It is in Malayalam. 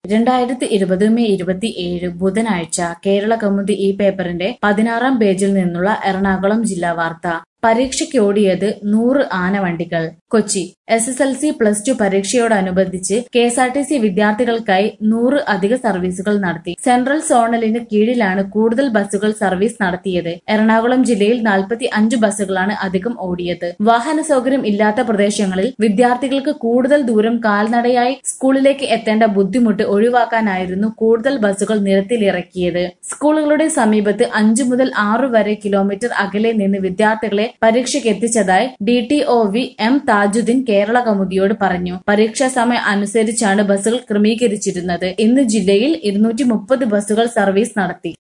രണ്ടായിരത്തി ഇരുപത് മെയ് ഇരുപത്തി ഏഴ് ബുധനാഴ്ച കേരള കൗമുദി ഈ പേപ്പറിന്റെ പതിനാറാം പേജിൽ നിന്നുള്ള എറണാകുളം ജില്ലാ വാർത്ത പരീക്ഷയ്ക്കോടിയത് നൂറ് ആനവണ്ടികൾ Kochi S S L C plus two പരീക്ഷയോടനുബന്ധിച്ച് K S R T C വിദ്യാർത്ഥികൾക്കായി നൂറ് അധിക സർവീസുകൾ നടത്തി സെൻട്രൽ സോണലിന് കീഴിലാണ് കൂടുതൽ ബസ്സുകൾ സർവീസ് നടത്തിയത് എറണാകുളം ജില്ലയിൽ നാൽപ്പത്തി അഞ്ച് ബസ്സുകളാണ് അധികം ഓടിയത് വാഹന സൗകര്യം ഇല്ലാത്ത പ്രദേശങ്ങളിൽ വിദ്യാർത്ഥികൾക്ക് കൂടുതൽ ദൂരം കാൽനടയായി സ്കൂളിലേക്ക് എത്തേണ്ട ബുദ്ധിമുട്ട് ഒഴിവാക്കാനായിരുന്നു കൂടുതൽ ബസ്സുകൾ നിരത്തിലിറക്കിയത് സ്കൂളുകളുടെ സമീപത്ത് അഞ്ചു മുതൽ ആറു വരെ കിലോമീറ്റർ അകലെ നിന്ന് വിദ്യാർത്ഥികളെ പരീക്ഷയ്ക്ക് എത്തിച്ചതായി D T O V M Thajudheen Kerala കൗമുദിയോട് പറഞ്ഞു പരീക്ഷാ സമയം അനുസരിച്ചാണ് ബസ്സുകൾ ക്രമീകരിച്ചിരുന്നത് ഇന്ന് ജില്ലയിൽ ഇരുന്നൂറ്റി മുപ്പത് ബസ്സുകൾ സർവീസ് നടത്തി